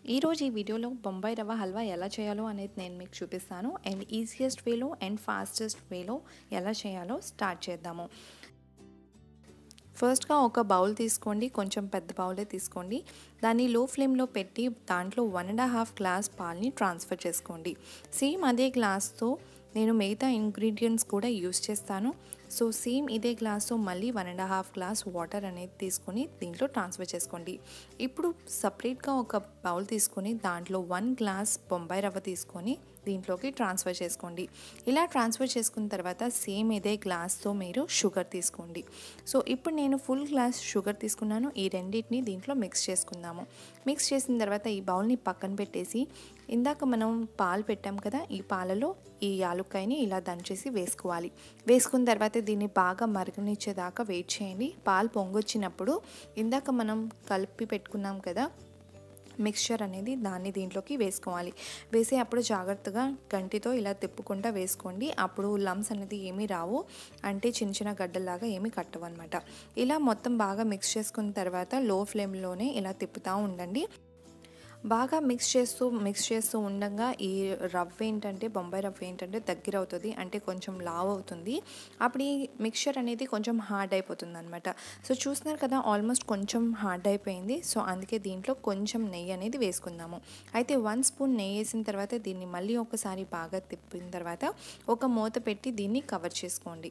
ఈరోజు ఈ వీడియోలో బొంబాయి రవ్వ హల్వా ఎలా చేయాలో అనేది నేను మీకు చూపిస్తాను అండ్ ఈజియెస్ట్ వేలో అండ్ ఫాస్టెస్ట్ వేలో ఎలా చేయాలో స్టార్ట్ చేద్దాము ఫస్ట్గా ఒక బౌల్ తీసుకోండి కొంచెం పెద్ద బౌలే తీసుకోండి దాన్ని లో ఫ్లేమ్లో పెట్టి దాంట్లో వన్ అండ్ హాఫ్ గ్లాస్ పాల్ని ట్రాన్స్ఫర్ చేసుకోండి సేమ్ అదే గ్లాస్తో నేను మిగతా ఇంగ్రీడియంట్స్ కూడా యూస్ చేస్తాను సో సేమ్ ఇదే గ్లాస్తో మళ్ళీ one and half glass water అనేది తీసుకొని దీంట్లో ట్రాన్స్ఫర్ చేసుకోండి ఇప్పుడు సపరేట్గా ఒక బౌల్ తీసుకొని దాంట్లో వన్ గ్లాస్ బొంబాయి రవ్వ తీసుకొని దీంట్లోకి ట్రాన్స్ఫర్ చేసుకోండి ఇలా ట్రాన్స్ఫర్ చేసుకున్న తర్వాత సేమ్ ఇదే గ్లాస్తో మీరు షుగర్ తీసుకోండి సో ఇప్పుడు నేను ఫుల్ గ్లాస్ షుగర్ తీసుకున్నాను ఈ రెండింటిని దీంట్లో మిక్స్ చేసుకుందాము మిక్స్ చేసిన తర్వాత ఈ బౌల్ని పక్కన పెట్టేసి ఇందాక మనం పాలు పెట్టాం కదా ఈ పాలలో ఈ యాలుక్కాయని ఇలా దంచేసి వేసుకోవాలి వేసుకున్న తర్వాత దీన్ని బాగా మరగనిచ్చేదాకా వెయిట్ చేయండి పాలు పొంగొచ్చినప్పుడు ఇందాక మనం కలిపి పెట్టుకున్నాం కదా మిక్స్చర్ అనేది దాన్ని దీంట్లోకి వేసుకోవాలి వేసే అప్పుడు జాగ్రత్తగా గంటితో ఇలా తిప్పుకుంటా వేసుకోండి అప్పుడు లమ్స్ అనేది ఏమీ రావు అంటే చిన్న చిన్న గడ్డల్లాగా ఏమీ కట్టవు అనమాట ఇలా మొత్తం బాగా మిక్స్ చేసుకున్న తర్వాత లో ఫ్లేమ్లోనే ఇలా తిప్పుతూ ఉండండి బాగా మిక్స్ చేస్తూ మిక్స్ చేస్తూ ఉండగా ఈ రవ్వ ఏంటంటే బొంబాయి రవ్వ ఏంటంటే దగ్గర అవుతుంది అంటే కొంచెం లావ్ అవుతుంది అప్పుడు ఈ మిక్చర్ అనేది కొంచెం హార్డ్ అయిపోతుంది అనమాట సో చూస్తున్నారు కదా ఆల్మోస్ట్ కొంచెం హార్డ్ అయిపోయింది సో అందుకే దీంట్లో కొంచెం నెయ్యి అనేది వేసుకుందాము అయితే వన్ స్పూన్ నెయ్యి వేసిన తర్వాత దీన్ని మళ్ళీ ఒకసారి బాగా తిప్పిన తర్వాత ఒక మూత పెట్టి దీన్ని కవర్ చేసుకోండి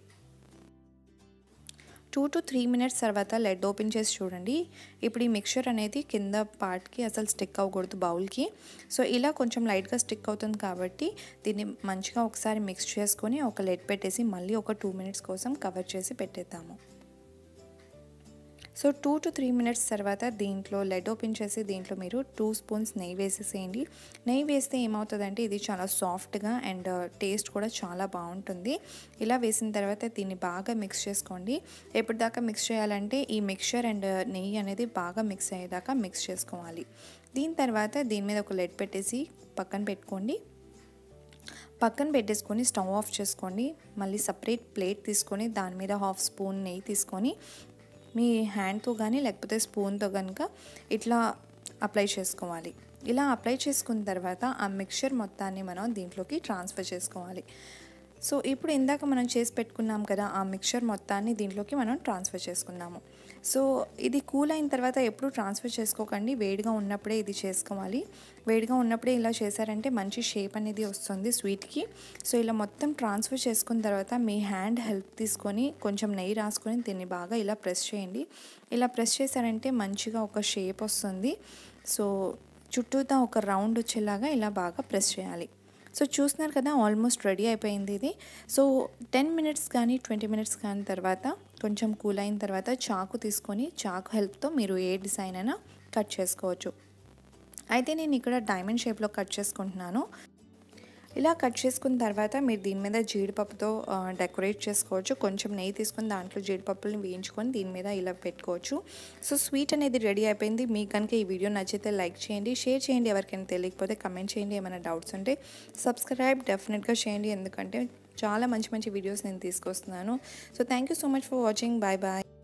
టూ టు త్రీ మినిట్స్ తర్వాత లెడ్ ఓపెన్ చేసి చూడండి ఇప్పుడు ఈ మిక్చర్ అనేది కింద పార్ట్కి అసలు స్టిక్ అవ్వకూడదు బౌల్కి సో ఇలా కొంచెం లైట్గా స్టిక్ అవుతుంది కాబట్టి దీన్ని మంచిగా ఒకసారి మిక్స్ చేసుకొని ఒక లెడ్ పెట్టేసి మళ్ళీ ఒక టూ మినిట్స్ కోసం కవర్ చేసి పెట్టేద్దాము so two to three minutes తర్వాత దీంట్లో లెడ్ ఓపెన్ చేసి దీంట్లో మీరు టూ స్పూన్స్ నెయ్యి వేసేసేయండి నెయ్యి వేస్తే ఏమవుతుందంటే ఇది చాలా సాఫ్ట్గా అండ్ టేస్ట్ కూడా చాలా బాగుంటుంది ఇలా వేసిన తర్వాత దీన్ని బాగా మిక్స్ చేసుకోండి ఎప్పటిదాకా మిక్స్ చేయాలంటే ఈ మిక్చర్ అండ్ నెయ్యి అనేది బాగా మిక్స్ అయ్యేదాకా మిక్స్ చేసుకోవాలి దీని తర్వాత దీని మీద ఒక లెడ్ పెట్టేసి పక్కన పెట్టుకోండి పక్కన పెట్టేసుకొని స్టవ్ ఆఫ్ చేసుకోండి మళ్ళీ సపరేట్ ప్లేట్ తీసుకొని దాని మీద హాఫ్ స్పూన్ నెయ్యి తీసుకొని మీ హ్యాండ్తో కానీ లేకపోతే స్పూన్తో కనుక ఇట్లా అప్లై చేసుకోవాలి ఇలా అప్లై చేసుకున్న తర్వాత ఆ మిక్చర్ మొత్తాన్ని మనం దీంట్లోకి ట్రాన్స్ఫర్ చేసుకోవాలి సో ఇప్పుడు ఇందాక మనం చేసి పెట్టుకున్నాం కదా ఆ మిక్చర్ మొత్తాన్ని దీంట్లోకి మనం ట్రాన్స్ఫర్ చేసుకున్నాము సో ఇది కూల్ అయిన తర్వాత ఎప్పుడు ట్రాన్స్ఫర్ చేసుకోకండి వేడిగా ఉన్నప్పుడే ఇది చేసుకోవాలి వేడిగా ఉన్నప్పుడే ఇలా చేశారంటే మంచి షేప్ అనేది వస్తుంది స్వీట్కి సో ఇలా మొత్తం ట్రాన్స్ఫర్ చేసుకున్న తర్వాత మీ హ్యాండ్ హెల్ప్ తీసుకొని కొంచెం నెయ్యి రాసుకొని దీన్ని బాగా ఇలా ప్రెస్ చేయండి ఇలా ప్రెస్ చేశారంటే మంచిగా ఒక షేప్ వస్తుంది సో చుట్టూతా ఒక రౌండ్ వచ్చేలాగా ఇలా బాగా ప్రెస్ చేయాలి సో చూస్తున్నారు కదా ఆల్మోస్ట్ రెడీ అయిపోయింది ఇది సో టెన్ మినిట్స్ కానీ ట్వంటీ మినిట్స్ కానీ తర్వాత కొంచెం కూల్ అయిన తర్వాత చాకు తీసుకొని చాకు హెల్ప్తో మీరు ఏ డిజైన్ అయినా కట్ చేసుకోవచ్చు అయితే నేను ఇక్కడ డైమండ్ షేప్లో కట్ చేసుకుంటున్నాను ఇలా కట్ చేసుకున్న తర్వాత మీరు దీని మీద జీడిపప్పుతో డెకరేట్ చేసుకోవచ్చు కొంచెం నెయ్యి తీసుకొని దాంట్లో జీడిపప్పులను వేయించుకొని దీని మీద ఇలా పెట్టుకోవచ్చు సో స్వీట్ అనేది రెడీ అయిపోయింది మీకు కనుక ఈ వీడియో నచ్చితే లైక్ చేయండి షేర్ చేయండి ఎవరికైనా తెలియకపోతే కమెంట్ చేయండి ఏమైనా డౌట్స్ ఉంటే సబ్స్క్రైబ్ డెఫినెట్గా చేయండి ఎందుకంటే చాలా మంచి మంచి వీడియోస్ నేను తీసుకొస్తున్నాను so thank you so much for watching bye bye